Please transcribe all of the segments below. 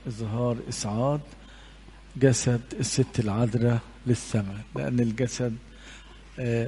إظهار إسعاد جسد الست العذراء للسماء لأن الجسد آه،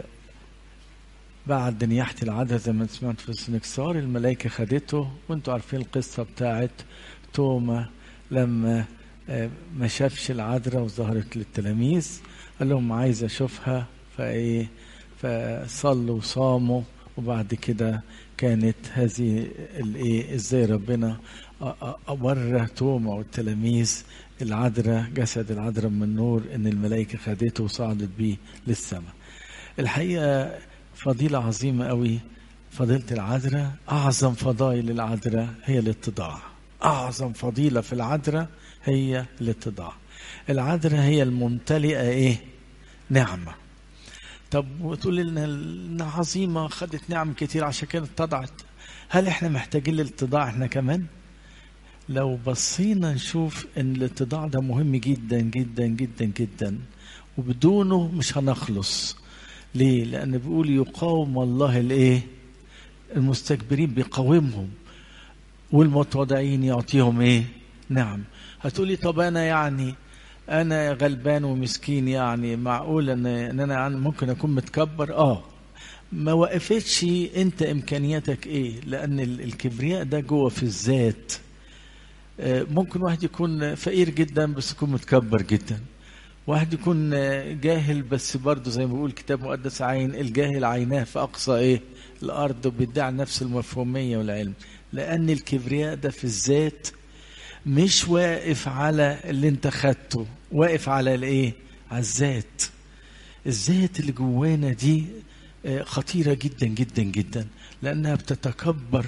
بعد نياحة العذراء زي ما سمعت في السنكسار الملائكة خدته وانتوا عارفين القصة بتاعت توما لما آه، ما شافش العذراء وظهرت للتلاميذ قال لهم عايز اشوفها فايه فصلوا وصاموا وبعد كده كانت هذه الايه ازاي ربنا أ- أ- ورى توما والتلاميذ العذراء جسد العذراء من نور ان الملائكه خدته وصعدت بيه للسماء الحقيقه فضيله عظيمه قوي فضيله العذراء اعظم فضائل العذراء هي الاتضاع اعظم فضيله في العذراء هي الاتضاع العذراء هي الممتلئه ايه نعمه طب وتقول لنا انها عظيمه خدت نعم كتير عشان كده اتضعت هل احنا محتاجين للاتضاع احنا كمان لو بصينا نشوف ان الاتضاع ده مهم جدا جدا جدا جدا وبدونه مش هنخلص ليه لان بيقول يقاوم الله الايه المستكبرين بيقاومهم والمتواضعين يعطيهم ايه نعم هتقولي طب انا يعني انا غلبان ومسكين يعني معقول ان ان انا يعني ممكن اكون متكبر اه ما وقفتش انت امكانياتك ايه لان ال- الكبرياء ده جوه في الذات آه، ممكن واحد يكون فقير جدا بس يكون متكبر جدا واحد يكون آه، جاهل بس برضه زي ما بيقول كتاب مقدس عين الجاهل عيناه في اقصى ايه الارض وبيدعي نفس المفهوميه والعلم لان الكبرياء ده في الذات مش واقف على اللي انت خدته واقف على الايه على الذات الذات اللي جوانا دي آه، خطيره جدا جدا جدا لانها بتتكبر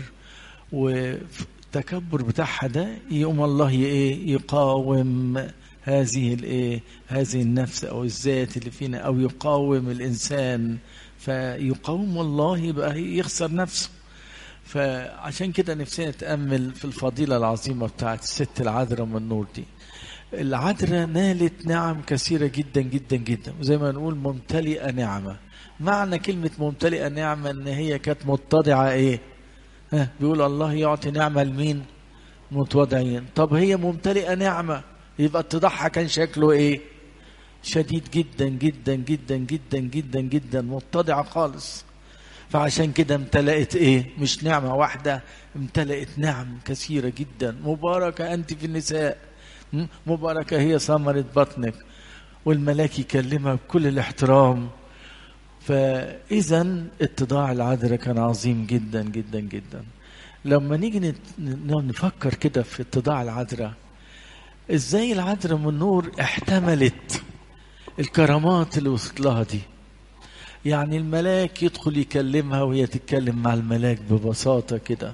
والتكبر بتاعها ده يقوم الله ي- ايه يقاوم هذه الايه هذه النفس او الذات اللي فينا او يقاوم الانسان فيقاوم الله يبقى يخسر نفسه فعشان كده نفسنا نتامل في الفضيله العظيمه بتاعت الست العذراء من النور دي العذراء نالت نعم كثيرة جدا جدا جدا وزي ما نقول ممتلئة نعمة معنى كلمة ممتلئة نعمة ان هي كانت متضعة ايه ها بيقول الله يعطي نعمة لمين متواضعين طب هي ممتلئة نعمة يبقى اتضاعها كان شكله ايه شديد جدا جدا جدا جدا جدا جدا متضعة خالص فعشان كده امتلأت ايه مش نعمة واحدة امتلأت نعم كثيرة جدا مباركة انت في النساء م? مباركة هي ثمرة بطنك والملاك يكلمها بكل الاحترام فإذا اتضاع العذراء كان عظيم جدا جدا جدا لما نيجي نت- ن- نفكر كده في اتضاع العذراء ازاي العذراء من نور احتملت الكرامات اللي وصلت لها دي يعني الملاك يدخل يكلمها وهي تتكلم مع الملاك ببساطة كده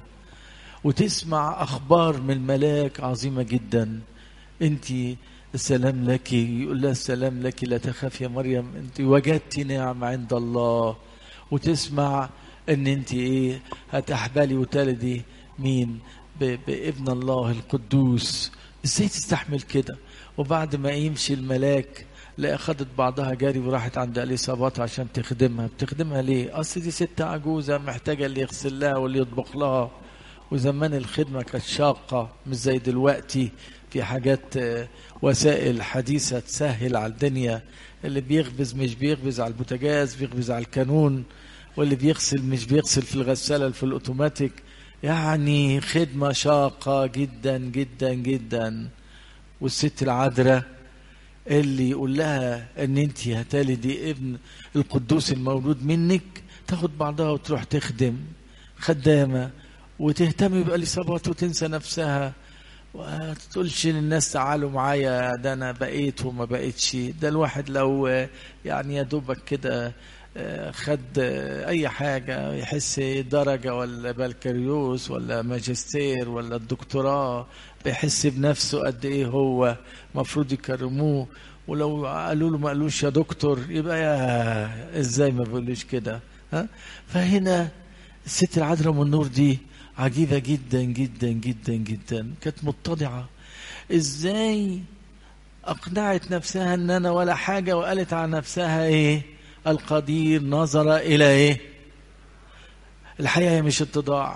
وتسمع أخبار من الملاك عظيمة جدا أنت السلام لك يقول لها السلام لك لا تخاف يا مريم أنت وجدت نعمة عند الله وتسمع أن أنت إيه هتحبلي وتلدي مين ب- بابن الله القدوس ازاي تستحمل كده وبعد ما يمشي الملاك لا اخذت بعضها جاري وراحت عند اليصابات عشان تخدمها بتخدمها ليه اصل دي ست عجوزه محتاجه اللي يغسل لها واللي يطبخ لها وزمان الخدمه كانت شاقه مش زي دلوقتي في حاجات آه، وسائل حديثه تسهل على الدنيا اللي بيخبز مش بيخبز على البوتاجاز بيخبز على الكانون واللي بيغسل مش بيغسل في الغساله في الاوتوماتيك يعني خدمه شاقه جدا جدا جدا والست العذراء اللي يقول لها ان انت هتلدي ابن القدوس المولود منك تاخد بعضها وتروح تخدم خدامه وتهتم باليصابات وتنسى نفسها وتقولش للناس تعالوا معايا ده انا بقيت وما بقيتش ده الواحد لو آه، يعني يا دوبك كده آه، خد آه، اي حاجه يحس درجه ولا بكالوريوس ولا ماجستير ولا الدكتوراه بيحس بنفسه قد ايه هو مفروض يكرموه ولو قالوا له ما قالوش يا دكتور يبقى يا ازاي ما بيقولوش كده ها فهنا الست العذراء من النور دي عجيبة جدا جدا جدا جدا كانت متضعة ازاي اقنعت نفسها ان انا ولا حاجة وقالت عن نفسها ايه القدير نظر الى ايه الحقيقة هي مش اتضاع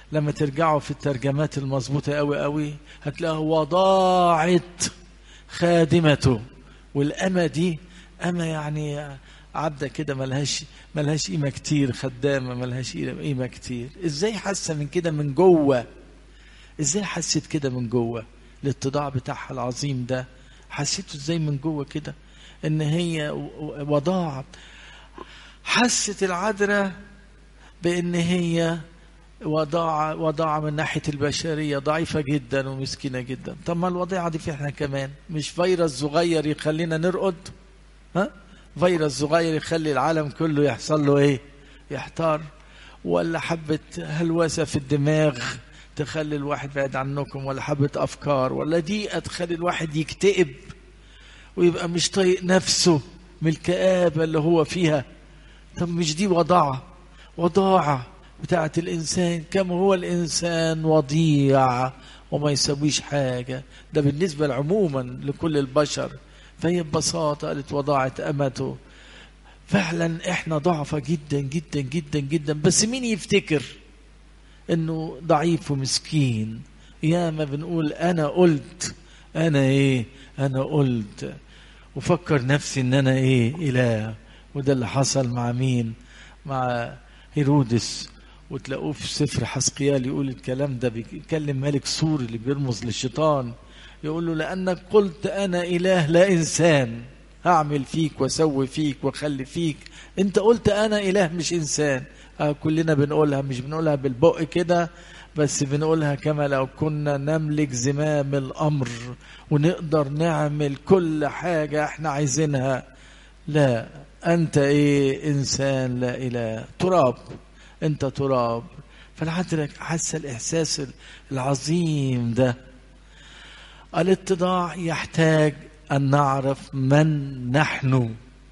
لما ترجعوا في الترجمات المظبوطة قوي قوي هتلاقوا وضاعت خادمته والأمة دي أمة يعني عبدة كده ملهاش ملهاش قيمة كتير خدامة ملهاش قيمة كتير ازاي حاسة من كده من جوه ازاي حسيت كده من جوه الاتضاع بتاعها العظيم ده حسيته ازاي من جوه كده ان هي وضاعت حست العذراء بان هي وضاعة وضاعة من ناحية البشرية ضعيفة جدا ومسكينة جدا طب ما الوضيعة دي في احنا كمان مش فيروس صغير يخلينا نرقد ها فيروس صغير يخلي العالم كله يحصل له ايه يحتار ولا حبة هلوسة في الدماغ تخلي الواحد بعيد عنكم ولا حبة أفكار ولا دقيقة تخلي الواحد يكتئب ويبقى مش طايق نفسه من الكآبة اللي هو فيها طب مش دي وضاعة وضاعة بتاعت الإنسان كم هو الإنسان وضيع وما يسويش حاجة ده بالنسبة عموما لكل البشر فهي ببساطة قالت وضاعت أمته فعلا احنا ضعفة جدا جدا جدا جدا بس مين يفتكر انه ضعيف ومسكين يا ما بنقول انا قلت انا ايه انا قلت وفكر نفسي ان انا ايه اله وده اللي حصل مع مين مع هيرودس وتلاقوه في سفر حسقيال يقول الكلام ده بيتكلم ملك سور اللي بيرمز للشيطان يقول له لانك قلت انا اله لا انسان هعمل فيك واسوي فيك واخلي فيك انت قلت انا اله مش انسان آه كلنا بنقولها مش بنقولها بالبق كده بس بنقولها كما لو كنا نملك زمام الامر ونقدر نعمل كل حاجه احنا عايزينها لا انت ايه انسان لا اله تراب انت تراب فالعذراء حاسه الاحساس العظيم ده الاتضاع يحتاج ان نعرف من نحن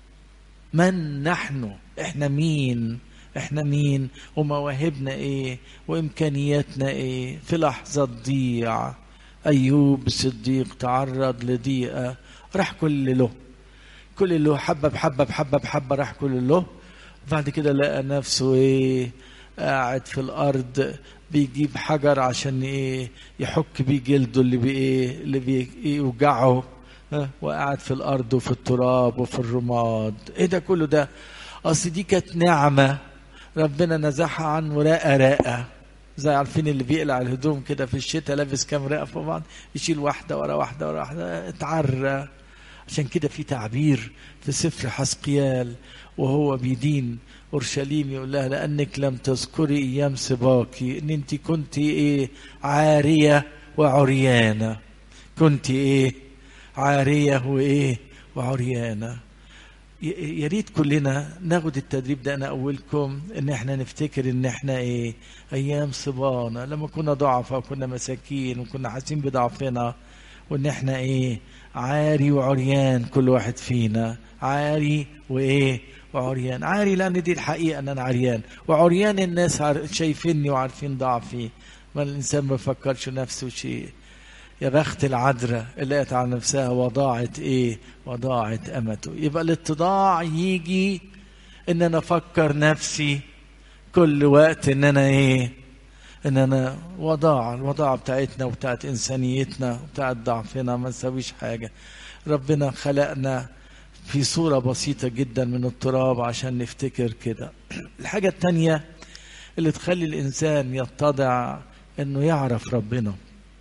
من نحن احنا مين احنا مين ومواهبنا ايه وامكانياتنا ايه في لحظه تضيع ايوب الصديق تعرض لضيقه راح كل له كل له حبه بحبه بحبه بحبه راح كل له بعد كده لقى نفسه ايه قاعد في الارض بيجيب حجر عشان ايه يحك بيه جلده اللي بايه اللي بيوجعه وقاعد في الارض وفي التراب وفي الرماد ايه ده كله ده اصل دي كانت نعمه ربنا نزعها عنه راقه راقه زي عارفين اللي بيقلع الهدوم كده في الشتاء لابس كام رقه فوق بعض يشيل واحده ورا واحده ورا واحده اتعرى عشان كده في تعبير في سفر حسقيال وهو بيدين اورشليم يقول لها لانك لم تذكري ايام سباكي ان انت كنت ايه عاريه وعريانه كنت ايه عاريه وايه وعريانه يا ريت كلنا ناخد التدريب ده انا اولكم ان احنا نفتكر ان احنا ايه ايام صبانا لما كنا ضعفاء وكنا مساكين وكنا حاسين بضعفنا وان احنا ايه عاري وعريان كل واحد فينا عاري وايه وعريان عاري لان دي الحقيقه ان انا عريان وعريان الناس شايفيني وعارفين ضعفي ما الانسان ما فكرش نفسه شيء يا بخت العذراء اللي لقت على نفسها وضاعت ايه وضاعت امته يبقى الاتضاع يجي ان انا افكر نفسي كل وقت ان انا ايه ان انا وضاع الوضاعة بتاعتنا وبتاعت انسانيتنا وبتاعت ضعفنا ما نسويش حاجة ربنا خلقنا في صورة بسيطة جدا من التراب عشان نفتكر كده الحاجة التانية اللي تخلي الإنسان يتضع إنه يعرف ربنا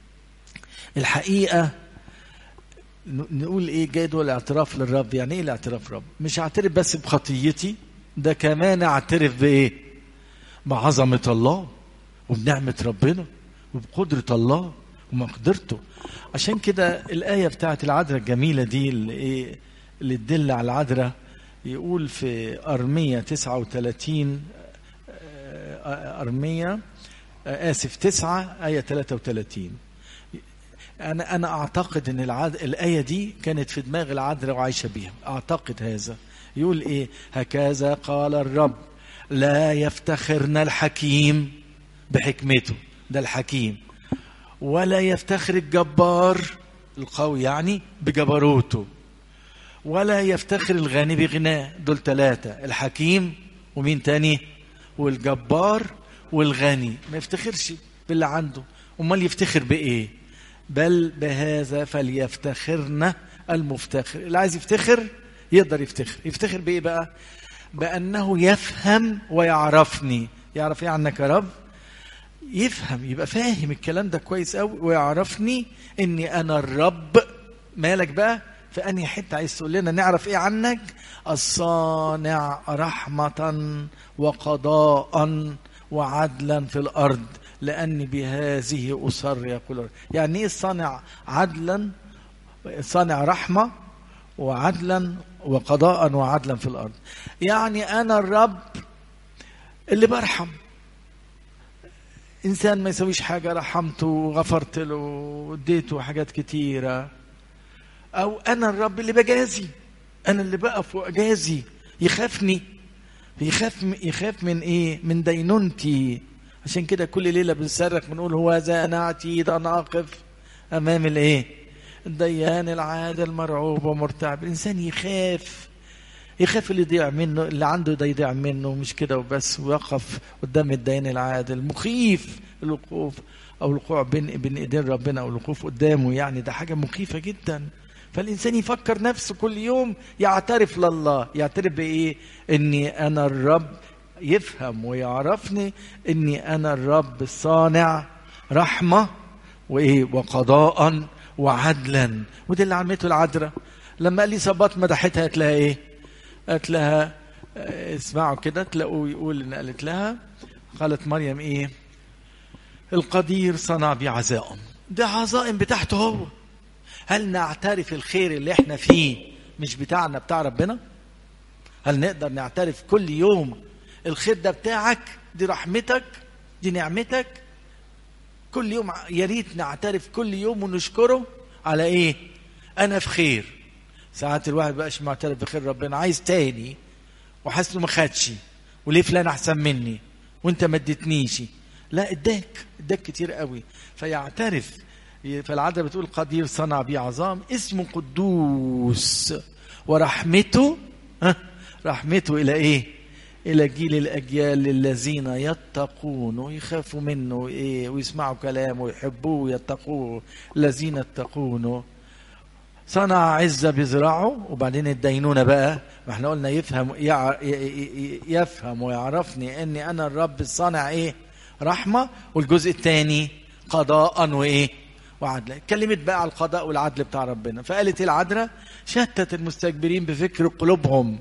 الحقيقة نقول إيه جدول الاعتراف للرب يعني إيه الاعتراف رب مش اعترف بس بخطيتي ده كمان اعترف بإيه بعظمة الله وبنعمة ربنا وبقدرة الله ومقدرته عشان كده الآية بتاعت العذراء الجميلة دي اللي إيه اللي تدل على العذراء يقول في أرمية 39 أرمية آسف 9 آية 33 أنا أنا أعتقد إن العد... الآية دي كانت في دماغ العذراء وعايشة بيها أعتقد هذا يقول إيه هكذا قال الرب لا يفتخرن الحكيم بحكمته ده الحكيم ولا يفتخر الجبار القوي يعني بجبروته ولا يفتخر الغني بغناه دول ثلاثة الحكيم ومين تاني والجبار والغني ما يفتخرش باللي عنده امال يفتخر بايه بل بهذا فليفتخرنا المفتخر اللي عايز يفتخر يقدر يفتخر يفتخر بايه بقى بانه يفهم ويعرفني يعرف ايه عنك يا رب يفهم يبقى فاهم الكلام ده كويس قوي ويعرفني اني انا الرب مالك بقى في انهي حته عايز تقول لنا نعرف ايه عنك الصانع رحمه وقضاء وعدلا في الارض لاني بهذه اسر يقول يعني ايه الصانع عدلا صانع رحمه وعدلا وقضاء وعدلا في الارض يعني انا الرب اللي برحم انسان ما يسويش حاجه رحمته وغفرت له واديته حاجات كتيره او انا الرب اللي بجازي انا اللي بقف واجازي يخافني يخاف يخاف من ايه من دينونتي عشان كده كل ليله بنصرخ بنقول هو ذا انا عتيد انا اقف امام الايه الديان العادل مرعوب ومرتعب الانسان يخاف يخاف اللي يضيع منه اللي عنده ده يضيع منه مش كده وبس ويقف قدام الدين العادل مخيف الوقوف او الوقوع بين بين ايدين ربنا او الوقوف قدامه يعني ده حاجه مخيفه جدا فالانسان يفكر نفسه كل يوم يعترف لله يعترف بايه اني انا الرب يفهم ويعرفني اني انا الرب الصانع رحمه وايه وقضاء وعدلا وده اللي عملته العذراء لما قال لي صبات مدحتها قالت لها ايه قالت لها اسمعوا كده تلاقوا يقول ان قالت لها قالت مريم ايه القدير صنع بي عزائم ده عزائم بتاعته هو هل نعترف الخير اللي احنا فيه مش بتاعنا بتاع ربنا هل نقدر نعترف كل يوم الخير ده بتاعك دي رحمتك دي نعمتك كل يوم يا ريت نعترف كل يوم ونشكره على ايه انا في خير ساعات الواحد بقاش معترف بخير ربنا عايز تاني وحاسس انه ما خدش وليه فلان احسن مني وانت ما اديتنيش لا اداك اداك كتير قوي فيعترف فالعادة بتقول قدير صنع بي عظام اسمه قدوس ورحمته ها رحمته الى ايه الى جيل الاجيال الذين يتقون ويخافوا منه ايه ويسمعوا كلامه ويحبوه ويتقوه الذين يتقونه صنع عزة بذراعه وبعدين الدينونة بقى ما احنا قلنا يفهم يع... يفهم ويعرفني اني انا الرب الصانع ايه رحمة والجزء الثاني قضاء وايه وعدل اتكلمت بقى على القضاء والعدل بتاع ربنا فقالت العذراء شتت المستكبرين بفكر قلوبهم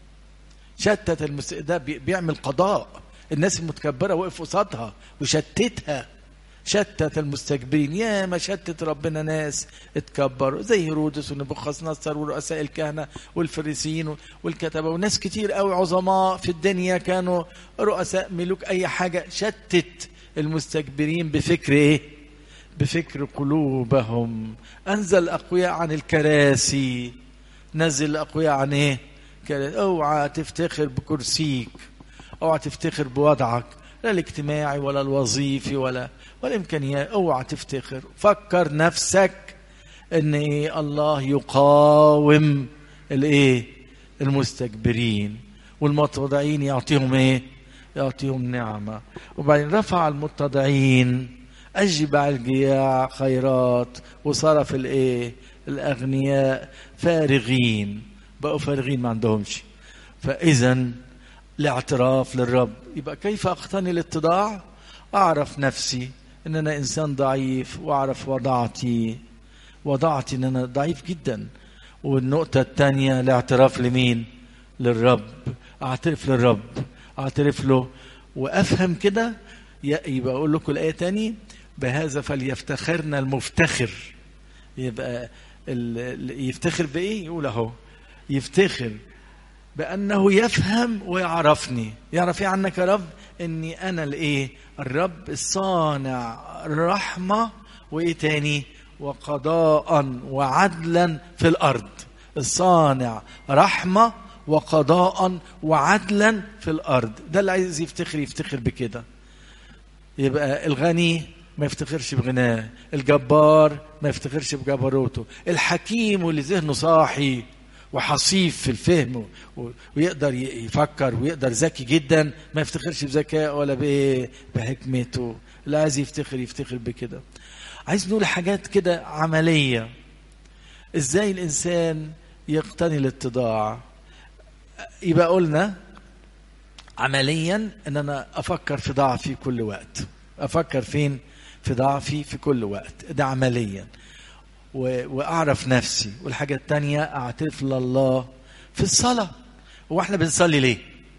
شتت المست... ده بيعمل قضاء الناس المتكبرة وقف قصادها وشتتها شتت المستكبرين يا ما شتت ربنا ناس اتكبروا زي هيرودس ونبوخذ نصر ورؤساء الكهنة والفريسيين والكتبة وناس كتير قوي عظماء في الدنيا كانوا رؤساء ملوك أي حاجة شتت المستكبرين بفكر إيه بفكر قلوبهم أنزل الأقوياء عن الكراسي نزل الأقوياء عن إيه اوعى تفتخر بكرسيك اوعى تفتخر بوضعك لا الاجتماعي ولا الوظيفي ولا والامكانيات اوعى تفتخر فكر نفسك ان إيه الله يقاوم الايه المستكبرين والمتواضعين يعطيهم ايه يعطيهم نعمه وبعدين رفع المتضعين اشبع الجياع خيرات وصرف الايه الاغنياء فارغين بقوا فارغين ما عندهمش فاذا الاعتراف للرب يبقى كيف اقتني الاتضاع اعرف نفسي ان انا انسان ضعيف واعرف وضعتي وضعتي ان انا ضعيف جدا والنقطه الثانيه الاعتراف لمين للرب اعترف للرب اعترف له وافهم كده يبقى اقول لكم الايه تاني بهذا فليفتخرنا المفتخر يبقى يفتخر بايه يقول اهو يفتخر بانه يفهم ويعرفني يعرف ايه عنك يا رب اني انا الايه الرب الصانع رحمه وايه تاني وقضاء وعدلا في الارض الصانع رحمه وقضاء وعدلا في الارض ده اللي عايز يفتخر يفتخر بكده يبقى الغني ما يفتخرش بغناه الجبار ما يفتخرش بجبروته الحكيم واللي ذهنه صاحي وحصيف في الفهم و- ويقدر ي- يفكر ويقدر ذكي جدا ما يفتخرش بذكاء ولا بايه بحكمته لا عايز يفتخر يفتخر بكده عايز نقول حاجات كده عمليه ازاي الانسان يقتني الاتضاع يبقى قلنا عمليا ان انا افكر في ضعفي كل وقت افكر فين في ضعفي في كل وقت ده عمليا و... واعرف نفسي والحاجه التانية اعترف لله في الصلاه هو احنا بنصلي ليه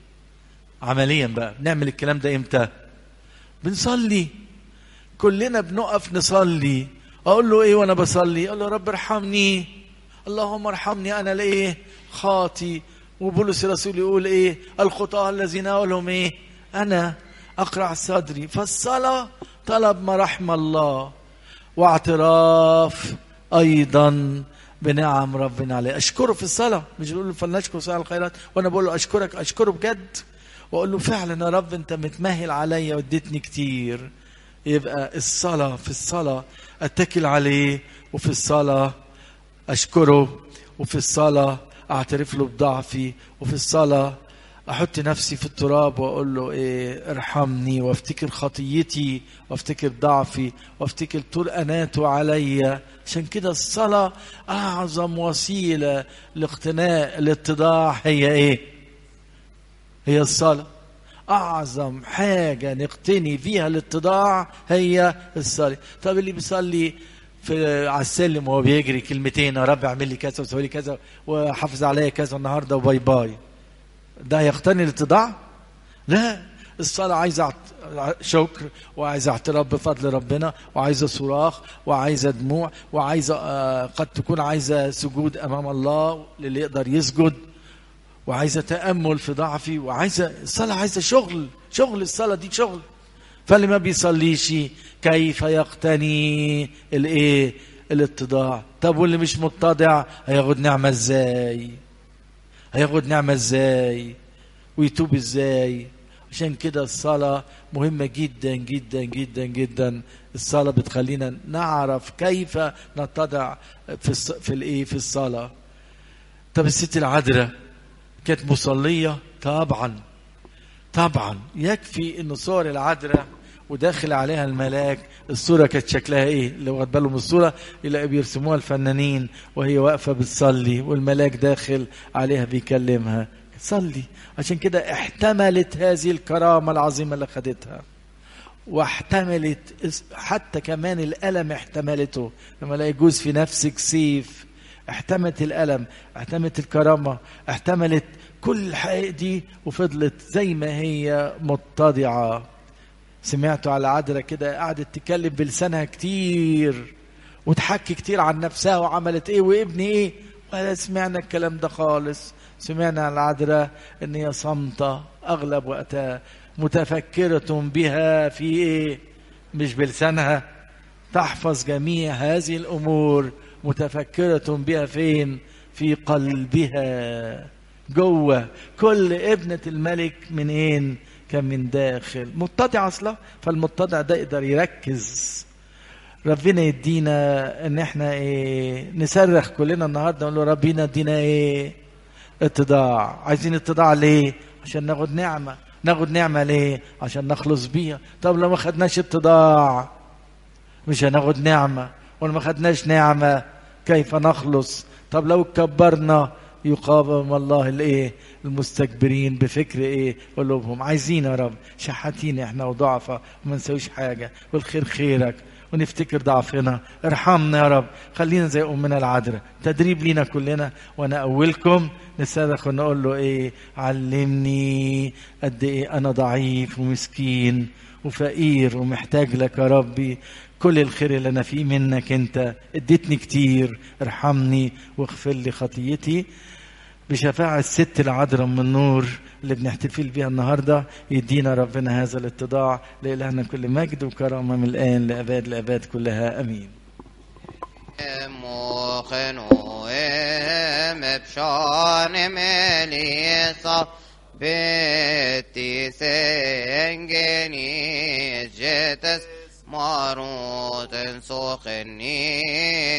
عمليا بقى بنعمل الكلام ده امتى بنصلي كلنا بنقف نصلي اقول له ايه وانا بصلي اقول له رب ارحمني اللهم ارحمني انا لايه خاطي وبولس الرسول يقول ايه الخطاه الذين اقولهم ايه انا اقرع صدري فالصلاه طلب مراحم الله واعتراف ايضا بنعم ربنا عليه اشكره في الصلاه مش بقول له فلنشكر صانع الخيرات وانا بقول له اشكرك اشكره بجد واقول له فعلا يا رب انت متمهل عليا واديتني كتير يبقى الصلاه في الصلاه اتكل عليه وفي الصلاه اشكره وفي الصلاه اعترف له بضعفي وفي الصلاه احط نفسي في التراب واقول له ايه ارحمني وافتكر خطيتي وافتكر ضعفي وافتكر طول اناته عليا عشان كده الصلاه اعظم وسيله لاقتناء الاتضاع هي ايه هي الصلاه اعظم حاجه نقتني فيها الاتضاع هي الصلاه طب اللي بيصلي في على السلم وهو بيجري كلمتين يا رب اعمل لي كذا وسوي لي كذا وحافظ عليا كذا النهارده وباي باي ده يقتني الاتضاع لا الصلاة عايزة اعت- شكر وعايزة اعتراف بفضل ربنا وعايزة صراخ وعايزة دموع وعايزة آه، قد تكون عايزة سجود أمام الله للي يقدر يسجد وعايزة تأمل في ضعفي وعايزة الصلاة عايزة شغل شغل الصلاة دي شغل فاللي ما بيصليش كيف يقتني الايه الاتضاع طب واللي مش متضع هياخد نعمة ازاي هياخد نعمة ازاي ويتوب ازاي عشان كده الصلاة مهمة جدا جدا جدا جدا الصلاة بتخلينا نعرف كيف نتضع في الص... في الايه في الصلاة طب الست العذراء كانت مصلية طبعا طبعا يكفي ان صور العذراء وداخل عليها الملاك الصورة كانت شكلها ايه اللي واخد باله من الصورة يلاقي بيرسموها الفنانين وهي واقفة بتصلي والملاك داخل عليها بيكلمها صلي عشان كده احتملت هذه الكرامة العظيمة اللي خدتها واحتملت اس- حتى كمان الألم احتملته لما لا يجوز في نفسك سيف احتملت الألم احتملت الكرامة احتملت كل الحقائق دي وفضلت زي ما هي متضعة سمعتوا على عذرة كده قعدت تتكلم بلسانها كتير وتحكي كتير عن نفسها وعملت ايه وابني ايه ولا سمعنا الكلام ده خالص سمعنا عن العذراء ان هي صامتة اغلب وقتها متفكرة بها في ايه مش بلسانها تحفظ جميع هذه الامور متفكرة بها فين في قلبها جوه كل ابنة الملك منين كان من داخل متضع اصلا فالمتضع ده يقدر يركز ربنا يدينا ان احنا ايه نصرخ كلنا النهارده نقول له ربنا ادينا ايه اتضاع عايزين اتضاع ليه عشان ناخد نعمه ناخد نعمه ليه عشان نخلص بيها طب لو ما خدناش اتضاع مش هناخد نعمه ولو ما خدناش نعمه كيف نخلص طب لو اتكبرنا يقاوم الله الايه المستكبرين بفكر ايه قلوبهم عايزين يا رب شحاتين احنا وضعفة وما نسويش حاجة والخير خيرك ونفتكر ضعفنا ارحمنا يا رب خلينا زي امنا العذراء تدريب لينا كلنا وانا اولكم نصرخ ونقول له ايه علمني قد ايه انا ضعيف ومسكين وفقير ومحتاج لك يا ربي كل الخير اللي انا فيه منك انت اديتني كتير ارحمني واغفر لي خطيتي بشفاعة الست العذراء من النور اللي بنحتفل بيها النهاردة يدينا ربنا هذا الاتضاع لإلهنا كل مجد وكرامة من الآن لأباد الأباد كلها أمين مخنو مبشان مليصة بيتي سنجني جتس ماروت سخني